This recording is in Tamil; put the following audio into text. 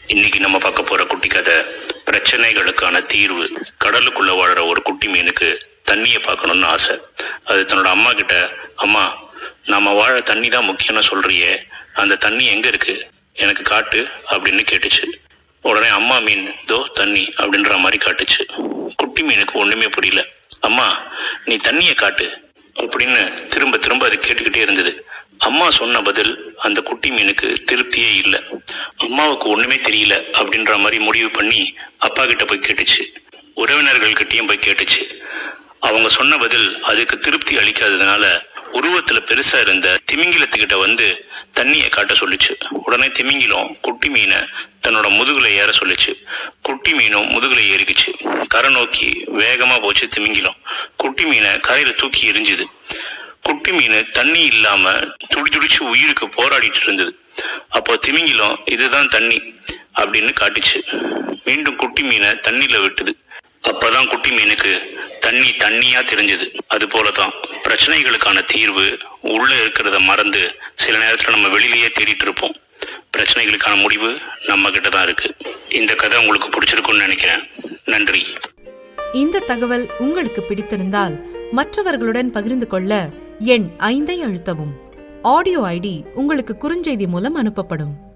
இன்னைக்கு நம்ம பார்க்க போற குட்டி கதை பிரச்சனைகளுக்கான தீர்வு கடலுக்குள்ள வாழற ஒரு குட்டி மீனுக்கு தண்ணியை பார்க்கணும்னு ஆசை அது தன்னோட அம்மா கிட்ட அம்மா நாம வாழ தண்ணி தான் முக்கியம்னு சொல்றியே அந்த தண்ணி எங்க இருக்கு எனக்கு காட்டு அப்படின்னு கேட்டுச்சு உடனே அம்மா மீன் தோ தண்ணி அப்படின்ற மாதிரி காட்டுச்சு குட்டி மீனுக்கு ஒண்ணுமே புரியல அம்மா நீ தண்ணியை காட்டு அப்படின்னு திரும்ப திரும்ப அது கேட்டுக்கிட்டே இருந்தது அம்மா சொன்ன பதில் அந்த குட்டி மீனுக்கு திருப்தியே இல்லை அம்மாவுக்கு ஒண்ணுமே தெரியல அப்படின்ற மாதிரி முடிவு பண்ணி அப்பா கிட்ட போய் கேட்டுச்சு உறவினர்கள் கிட்டயும் போய் கேட்டுச்சு அவங்க சொன்ன பதில் அதுக்கு திருப்தி அளிக்காததுனால உருவத்துல பெருசா இருந்த திமிங்கிலத்துக்கிட்ட வந்து தண்ணியை காட்ட சொல்லுச்சு உடனே திமிங்கிலம் குட்டி மீனை தன்னோட முதுகுல ஏற சொல்லுச்சு குட்டி மீனும் முதுகுல ஏறிக்குச்சு கரை நோக்கி வேகமா போச்சு திமிங்கிலம் குட்டி மீனை கரையில தூக்கி எரிஞ்சுது குட்டி மீன் தண்ணி இல்லாம துடி துடிச்சு உயிருக்கு போராடிட்டு இருந்தது அப்போ திமிங்கிலம் இதுதான் தண்ணி அப்படின்னு காட்டுச்சு மீண்டும் குட்டி மீனை தண்ணியில விட்டுது அப்பதான் குட்டி மீனுக்கு தண்ணி தண்ணியா தெரிஞ்சது அது போலதான் பிரச்சனைகளுக்கான தீர்வு உள்ள இருக்கிறத மறந்து சில நேரத்துல நம்ம வெளியிலேயே தேடிட்டு இருப்போம் பிரச்சனைகளுக்கான முடிவு நம்ம கிட்ட தான் இருக்கு இந்த கதை உங்களுக்கு பிடிச்சிருக்கும்னு நினைக்கிறேன் நன்றி இந்த தகவல் உங்களுக்கு பிடித்திருந்தால் மற்றவர்களுடன் பகிர்ந்து கொள்ள எண் ஐந்தை அழுத்தவும் ஆடியோ ஐடி உங்களுக்கு குறுஞ்செய்தி மூலம் அனுப்பப்படும்